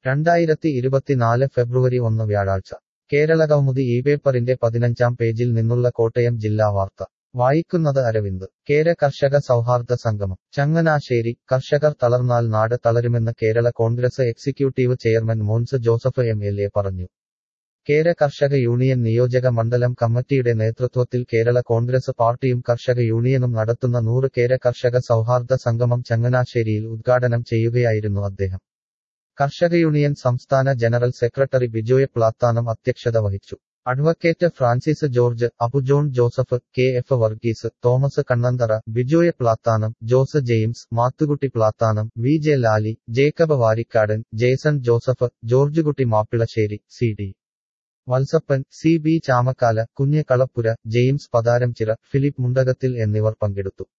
രണ്ടായിരത്തി ഇരുപത്തിനാല് ഫെബ്രുവരി ഒന്ന് വ്യാഴാഴ്ച കേരളകൗമുദി ഈ പേപ്പറിന്റെ പതിനഞ്ചാം പേജിൽ നിന്നുള്ള കോട്ടയം ജില്ലാ വാർത്ത വായിക്കുന്നത് അരവിന്ദ് കേര കർഷക സൗഹാർദ്ദ സംഗമം ചങ്ങനാശ്ശേരി കർഷകർ തളർന്നാൽ നാട് തളരുമെന്ന് Kerala Congress executive chairman Mons Joseph M L A പറഞ്ഞു കേര കർഷക യൂണിയൻ നിയോജക മണ്ഡലം കമ്മിറ്റിയുടെ നേതൃത്വത്തിൽ കേരള കോൺഗ്രസ് പാർട്ടിയും കർഷക യൂണിയനും നടത്തുന്ന നൂറ് കേര കർഷക സൗഹാർദ്ദ സംഗമം ചങ്ങനാശ്ശേരിയിൽ ഉദ്ഘാടനം ചെയ്യുകയായിരുന്നു അദ്ദേഹം കർഷക യൂണിയൻ സംസ്ഥാന ജനറൽ സെക്രട്ടറി ബിജോയ് പ്ലാത്താനം അധ്യക്ഷത വഹിച്ചു advocate Francis George Abu John Joseph K F Varghese Thomas Kannanthara Bijoy Plathanam Jose James Mathukutty Plathanam V J Lali Jacob Varikkadan Jason Joseph Georgekutty Mappilassery C D Valsappan C B Chamakkala Kunju Kalappura James പതാരംചിറ Philip മുണ്ടകത്തിൽ എന്നിവർ പങ്കെടുത്തു